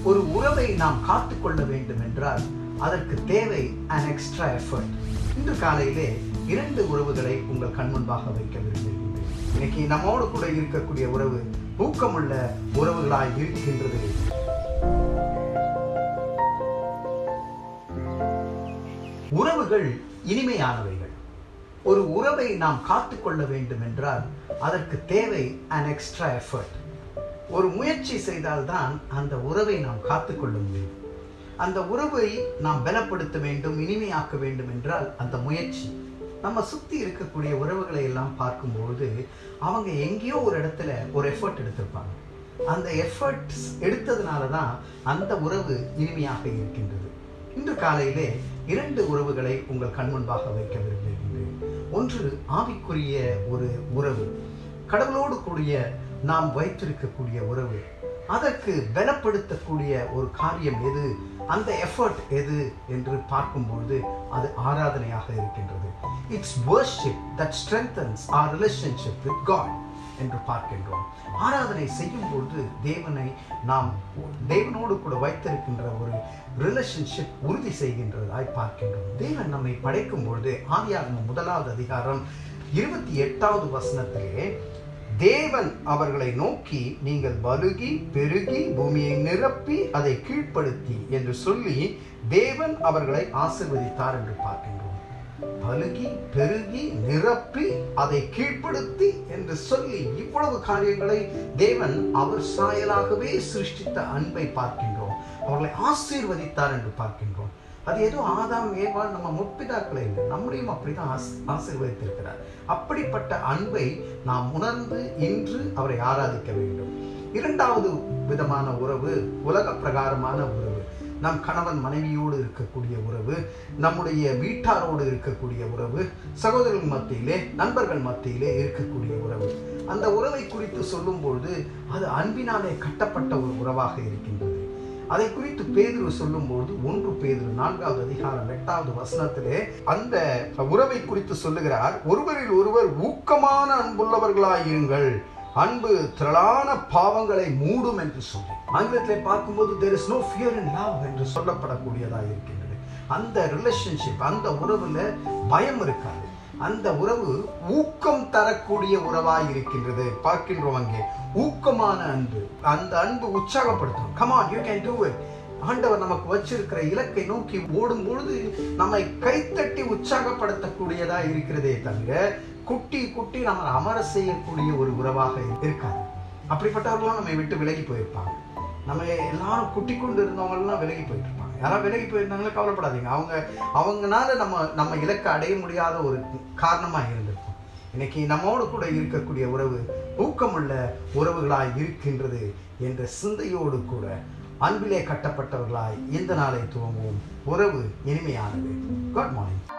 ஒரு உறவை நாம் காத்துக்கொள்ள வேண்டும் என்றால் அதற்கு தேவை an எக்ஸ்ட்ரா எஃபர்ட் இன்று காலையிலே இரண்டு உறவுகளை உங்கள் கண் முன்பாக வைக்க விரும்புகின்றேன் இன்னைக்கு நம்மோடு கூட இருக்கக்கூடிய உறவு ஊக்கமுள்ள உறவுகளாய் இருக்கின்றது உறவுகள் இனிமையானவைகள் ஒரு உறவை நாம் காத்துக்கொள்ள வேண்டும் என்றால் அதற்கு தேவை an எக்ஸ்ட்ரா எஃபர்ட் ஒரு முயற்சி செய்தால்தான் அந்த உறவை நாம் காத்துக்கொள்ள முடியும் அந்த உறவை நாம் பலப்படுத்த வேண்டும் இனிமையாக்க வேண்டும் என்றால் அந்த முயற்சி நம்ம சுத்தி இருக்கக்கூடிய உறவுகளை எல்லாம் பார்க்கும்பொழுது அவங்க எங்கேயோ ஒரு இடத்துல ஒரு எஃபர்ட் எடுத்திருப்பாங்க அந்த எஃபர்ட்ஸ் எடுத்ததுனால தான் அந்த உறவு இனிமையாக இருக்கின்றது இன்று காலையிலே இரண்டு உறவுகளை உங்கள் கண் முன்பாக வைக்க விரும்புகின்றேன் ஒன்று ஆவிக்குரிய ஒரு உறவு கடவுளோடு கூடிய நாம் வைத்திருக்கக்கூடிய உறவு அதற்கு பலப்படுத்தக்கூடிய ஒரு காரியம் எது அந்த எஃபர்ட் எது என்று பார்க்கும்பொழுது அது ஆராதனையாக இருக்கின்றது it's worship that strengthens our relationship with God என்று பார்க்கின்றோம் ஆராதனை செய்யும் பொழுது தேவனை நாம் தேவனோடு கூட வைத்திருக்கின்ற ஒரு ரிலேஷன்ஷிப் உறுதி செய்கின்றதாய் பார்க்கின்றோம் தேவன் நம்மை படைக்கும் பொழுது ஆதியாகமம் முதலாவது அதிகாரம் இருபத்தி எட்டாவது வசனத்திலே தேவன் அவர்களை நோக்கி நீங்கள் பலுகி பெருகி பூமியை நிரப்பி அதை கீழ்ப்படுத்தி என்று சொல்லி தேவன் அவர்களை ஆசிர்வதித்தார் என்று பார்க்கின்றோம் பலுகி பெருகி நிரப்பி அதை கீழ்ப்படுத்தி என்று சொல்லி இவ்வளவு காரியங்களை தேவன் அவர் சாயலாகவே சிருஷ்டித்த அன்பை பார்க்கின்றோம் அவர்களை ஆசீர்வதித்தார் என்று பார்க்கின்றோம் அது ஏதோ ஆதாம் ஏவாள் நம்ம முற்பிதாக்களை இல்லை நம்மளையும் அப்படிதான் ஆஸ் ஆசீர்வதித்திருக்கிறார் அப்படிப்பட்ட அன்பை நாம் உணர்ந்து இன்று அவரை ஆராதிக்க வேண்டும் இரண்டாவது விதமான உறவு உலக பிரகாரமான உறவு நம் கணவன் மனைவியோடு இருக்கக்கூடிய உறவு நம்முடைய வீட்டாரோடு இருக்கக்கூடிய உறவு சகோதரர்கள் மத்தியிலே நண்பர்கள் மத்தியிலே இருக்கக்கூடிய உறவு அந்த உறவை குறித்து சொல்லும் பொழுது அது அன்பினாலே கட்டப்பட்ட ஒரு உறவாக இருக்கின்றது அதை குறித்து பேதுரு சொல்லும்போது ஒன்று பேதுரு நான்காவது அதிகாரம் எட்டாவது வசனத்திலே அந்த உறவை குறித்து சொல்லுகிறார் ஒருவரில் ஒருவர் ஊக்கமான அன்புள்ளவர்களாயிருங்கள் அன்பு திரளான பாவங்களை மூடும் என்று சொல்லி ஆங்கிலத்திலே பார்க்கும்போது there is no fear in love என்று சொல்லப்படக்கூடியதாக இருக்கின்றது அந்த ரிலேஷன்ஷிப் அந்த உறவுல பயம் இருக்காது அந்த உறவு ஊக்கம் தரக்கூடிய உறவாய் இருக்கின்றது பார்க்கின்றோம் அங்கே ஊக்கமான அன்பு அந்த அன்பு உற்சாகப்படுத்தும் come on you can do it ஆண்டவர் நமக்கு வச்சிருக்கிற இலக்கை நோக்கி ஓடும் பொழுது நம்மை கைத்தட்டி உற்சாகப்படுத்தக்கூடியதா இருக்கிறதே தவிர குட்டி குட்டி நம்ம அமர செய்யக்கூடிய ஒரு உறவாக இருக்காது அப்படிப்பட்டவர்கள்லாம் நம்மை விட்டு விலகி போயிருப்பாங்க நம்ம எல்லாரும் குட்டி கொண்டு இருந்தவங்கலாம் விலகி போயிட்டு இருப்பாங்க யாராவது விலகி போயிருந்தாங்களே கவலைப்படாதீங்க அவங்க அவங்கனால நம்ம நம்ம இலக்கை அடைய முடியாத ஒரு காரணமாக இருந்திருக்கும் இன்னைக்கு நம்மோடு கூட இருக்கக்கூடிய உறவு ஊக்கமுள்ள உறவுகளாய் இருக்கின்றது என்ற சிந்தையோடு கூட அன்பிலே கட்டப்பட்டவர்களாய் இந்த நாளை துவங்குவோம் உறவு இனிமையானது குட் மார்னிங்